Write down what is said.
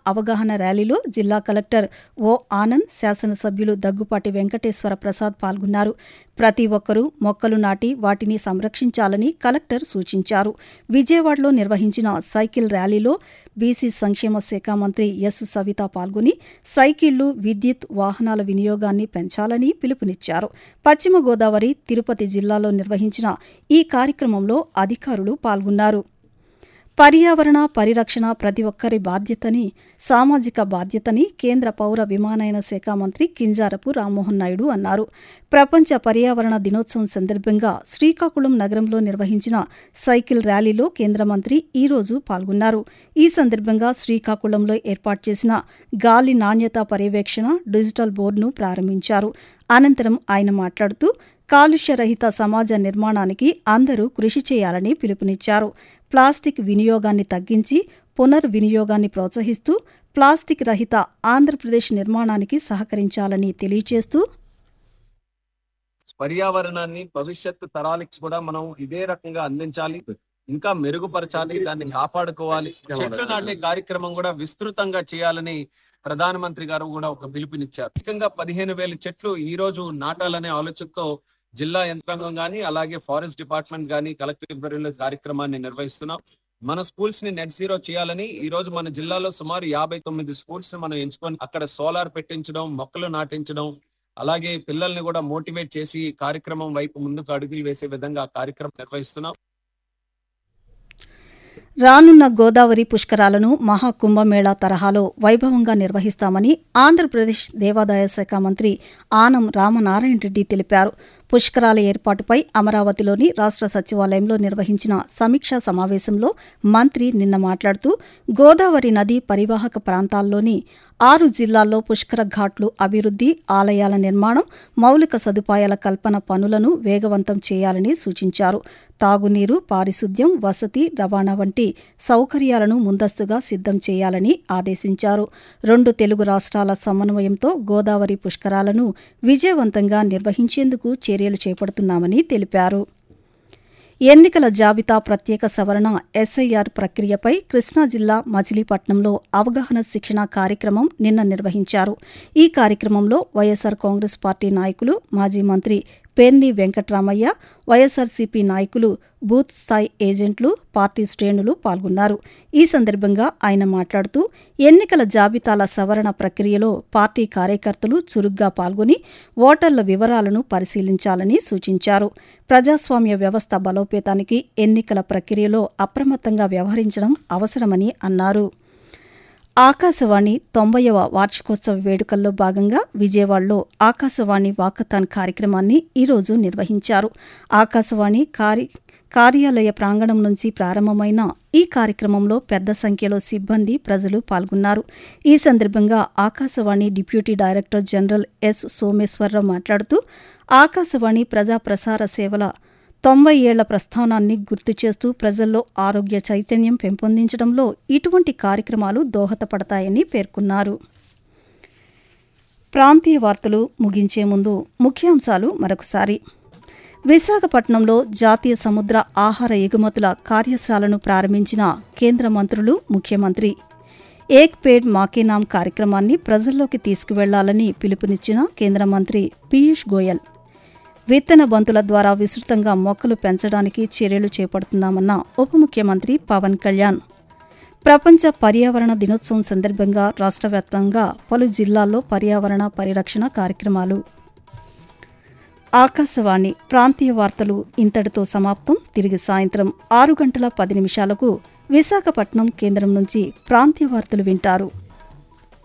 అవగాహన ర్యాలీలో జిల్లా కలెక్టర్ ఓ ఆనంద్ శాసనసభ్యులు దగ్గుపాటి వెంకటేశ్వర ప్రసాద్ పాల్గొన్నారు ప్రతి ఒక్కరూ మొక్కలు నాటి వాటిని సంరక్షించాలని కలెక్టర్ సూచించారు విజయవాడలో నిర్వహించిన సైకిల్ ర్యాలీలో బీసీ సంక్షేమ శాఖ మంత్రి ఎస్ సవిత పాల్గొని సైకిళ్లు విద్యుత్ వాహనాల వినియోగాన్ని పెంచాలని పిలుపునిచ్చారు పశ్చిమ గోదావరి తిరుపతి జిల్లాలో నిర్వహించిన ఈ కార్యక్రమంలో అధికారులు పాల్గొన్నారు పర్యావరణ పరిరక్షణ ప్రతి ఒక్కరి బాధ్యతని సామాజిక బాధ్యతని కేంద్ర పౌర విమానయాన శాఖ మంత్రి కింజారపు రామ్మోహన్ నాయుడు అన్నారు ప్రపంచ పర్యావరణ దినోత్సవం సందర్భంగా శ్రీకాకుళం నగరంలో నిర్వహించిన సైకిల్ ర్యాలీలో కేంద్ర మంత్రి ఈ రోజు పాల్గొన్నారు ఈ సందర్భంగా శ్రీకాకుళంలో ఏర్పాటు చేసిన గాలి నాణ్యత పర్యవేక్షణ డిజిటల్ బోర్డును ప్రారంభించారు అనంతరం ఆయన మాట్లాడుతూ కాలుష్య రహిత సమాజ నిర్మాణానికి అందరూ కృషి చేయాలని పిలుపునిచ్చారు ప్లాస్టిక్ వినియోగాన్ని తగ్గించి పునర్వినియోగాన్ని ప్రోత్సహిస్తూ ప్లాస్టిక్ రహిత ఆంధ్రప్రదేశ్ నిర్మాణానికి సహకరించాలని తెలియజేస్తూ పర్యావరణాన్ని భవిష్యత్తు తరాలకి కూడా మనం ఇదే రకంగా అందించాలి ఇంకా మెరుగుపరచాలి దాన్ని కాపాడుకోవాలి చెట్లు నాటే కార్యక్రమం కూడా విస్తృతంగా చేయాలని ప్రధానమంత్రి గారు కూడా ఒక పిలుపునిచ్చారు ముఖ్యంగా పదిహేను వేల చెట్లు ఈ రోజు నాటాలనే ఆలోచనతో జిల్లా యంత్రాంగం గాని అలాగే ఫారెస్ట్ డిపార్ట్మెంట్ గాని కలెక్టర్ లైబ్రరీలో కార్యక్రమాన్ని నిర్వహిస్తున్నాం మన స్కూల్స్ ని నెట్ జీరో చేయాలని ఈ రోజు మన జిల్లాలో సుమారు యాభై తొమ్మిది స్కూల్స్ ని మనం ఎంచుకొని అక్కడ సోలార్ పెట్టించడం మొక్కలు నాటించడం అలాగే పిల్లల్ని కూడా మోటివేట్ చేసి ఈ కార్యక్రమం వైపు ముందుకు అడుగులు వేసే విధంగా ఆ కార్యక్రమం నిర్వహిస్తున్నాం రానున్న గోదావరి పుష్కరాలను మహాకుంభమేళా తరహాలో వైభవంగా నిర్వహిస్తామని ఆంధ్రప్రదేశ్ దేవాదాయ శాఖ మంత్రి ఆనం రామనారాయణ రెడ్డి తెలిపారు పుష్కరాల ఏర్పాటుపై అమరావతిలోని రాష్ట్ర సచివాలయంలో నిర్వహించిన సమీక్షా సమావేశంలో మంత్రి నిన్న మాట్లాడుతూ గోదావరి నది పరివాహక ప్రాంతాల్లోని ఆరు జిల్లాల్లో పుష్కర ఘాట్లు అభివృద్ది ఆలయాల నిర్మాణం మౌలిక సదుపాయాల కల్పన పనులను వేగవంతం చేయాలని సూచించారు తాగునీరు పారిశుద్ధ్యం వసతి రవాణా వంటి సౌకర్యాలను ముందస్తుగా సిద్ధం చేయాలని ఆదేశించారు రెండు తెలుగు రాష్ట్రాల సమన్వయంతో గోదావరి పుష్కరాలను విజయవంతంగా నిర్వహించేందుకు చర్యలు చేపడుతున్నామని తెలిపారు ఎన్నికల జాబితా ప్రత్యేక సవరణ ఎస్ఐఆర్ ప్రక్రియపై కృష్ణా జిల్లా మచిలీపట్నంలో అవగాహన శిక్షణ కార్యక్రమం నిన్న నిర్వహించారు ఈ కార్యక్రమంలో వైఎస్సార్ కాంగ్రెస్ పార్టీ నాయకులు మాజీ మంత్రి పేర్ని వెంకట్రామయ్య వైఎస్సార్సీపీ నాయకులు బూత్ స్థాయి ఏజెంట్లు పార్టీ శ్రేణులు పాల్గొన్నారు ఈ సందర్భంగా ఆయన మాట్లాడుతూ ఎన్నికల జాబితాల సవరణ ప్రక్రియలో పార్టీ కార్యకర్తలు చురుగ్గా పాల్గొని ఓటర్ల వివరాలను పరిశీలించాలని సూచించారు ప్రజాస్వామ్య వ్యవస్థ బలోపేతానికి ఎన్నికల ప్రక్రియలో అప్రమత్తంగా వ్యవహరించడం అవసరమని అన్నారు ఆకాశవాణి తొంభైవ వార్షికోత్సవ వేడుకల్లో భాగంగా విజయవాడలో ఆకాశవాణి వాకథాన్ కార్యక్రమాన్ని ఈరోజు నిర్వహించారు ఆకాశవాణి కార్య కార్యాలయ ప్రాంగణం నుంచి ప్రారంభమైన ఈ కార్యక్రమంలో పెద్ద సంఖ్యలో సిబ్బంది ప్రజలు పాల్గొన్నారు ఈ సందర్భంగా Akashvani deputy director general S Someswararao మాట్లాడుతూ ఆకాశవాణి ప్రజా ప్రసార సేవల తొంభై ఏళ్ల ప్రస్థానాన్ని గుర్తు చేస్తూ ప్రజల్లో ఆరోగ్య చైతన్యం పెంపొందించడంలో ఇటువంటి కార్యక్రమాలు దోహదపడతాయని పేర్కొన్నారు ప్రాంతీయ వార్తలు ముగించే ముందు ముఖ్యాంశాలు మరొకసారి విశాఖపట్నంలో జాతీయ సముద్ర ఆహార ఎగుమతుల కార్యశాలను ప్రారంభించిన కేంద్ర మంత్రులు ముఖ్యమంత్రి ఏక్ పేడ్ మాకే నామ్ కార్యక్రమాన్ని ప్రజల్లోకి తీసుకువెళ్లాలని పిలుపునిచ్చిన కేంద్ర మంత్రి పీయూష్ గోయల్ విత్తన బంతుల ద్వారా విస్తృతంగా మొక్కలు పెంచడానికి చర్యలు చేపడుతున్నామన్న ఉప ముఖ్యమంత్రి పవన్ కళ్యాణ్ ప్రపంచ పర్యావరణ దినోత్సవం సందర్భంగా రాష్ట్ర వ్యాప్తంగా పలు జిల్లాల్లో పర్యావరణ పరిరక్షణ కార్యక్రమాలు ఆకాశవాణి ప్రాంతీయ వార్తలు ఇంతటితో సమాప్తం తిరిగి సాయంత్రం ఆరు గంటల పది నిమిషాలకు విశాఖపట్నం కేంద్రం నుంచి ప్రాంతీయ వార్తలు వింటారు